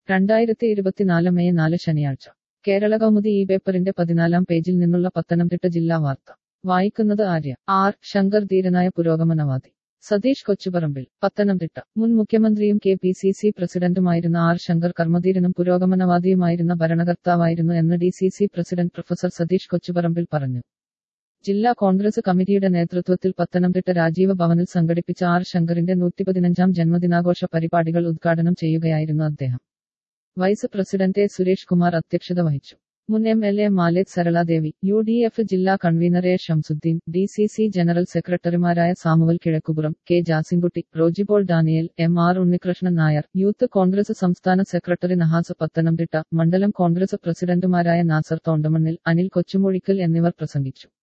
രണ്ടായിരത്തി ഇരുപത്തിനാല് മെയ് നാല് ശനിയാഴ്ച കേരള കൗമുദി ഈ പേപ്പറിന്റെ പതിനാലാം പേജിൽ നിന്നുള്ള പത്തനംതിട്ട ജില്ലാ വാർത്ത വായിക്കുന്നത് ആര്യ ആർ ശങ്കർ ധീരനായ പുരോഗമനവാദി സതീഷ് കൊച്ചുപറമ്പിൽ പത്തനംതിട്ട മുൻ മുഖ്യമന്ത്രിയും കെ പി സി സി പ്രസിഡന്റുമായിരുന്ന ആർ ശങ്കർ കർമ്മധീരനും പുരോഗമനവാദിയുമായിരുന്ന ഭരണകർത്താവായിരുന്നു എന്ന് D C C president professor Satheesh Kochuparambil പറഞ്ഞു ജില്ലാ കോൺഗ്രസ് കമ്മിറ്റിയുടെ നേതൃത്വത്തിൽ പത്തനംതിട്ട രാജീവ ഭവനിൽ സംഘടിപ്പിച്ച ആർ ശങ്കറിന്റെ നൂറ്റിപതിനഞ്ചാം ജന്മദിനാഘോഷ പരിപാടികൾ ഉദ്ഘാടനം ചെയ്യുകയായിരുന്നു അദ്ദേഹം vice president A Suresh Kumar അധ്യക്ഷത വഹിച്ചു മുൻ M L A Malek Saraladevi U D F ജില്ലാ convener A Shamsuddin D C C general സെക്രട്ടറിമാരായ Samuel Kizhakkupuram K Jasinkutty Rojipaul Daniel M R Unnikrishnan Nair youth Congress സംസ്ഥാന സെക്രട്ടറി നഹാസ് പത്തനംതിട്ട മണ്ഡലം കോൺഗ്രസ് പ്രസിഡന്റുമാരായ നാസർ തോണ്ടമണ്ണിൽ അനിൽ കൊച്ചുമൊഴിക്കൽ എന്നിവർ പ്രസംഗിച്ചു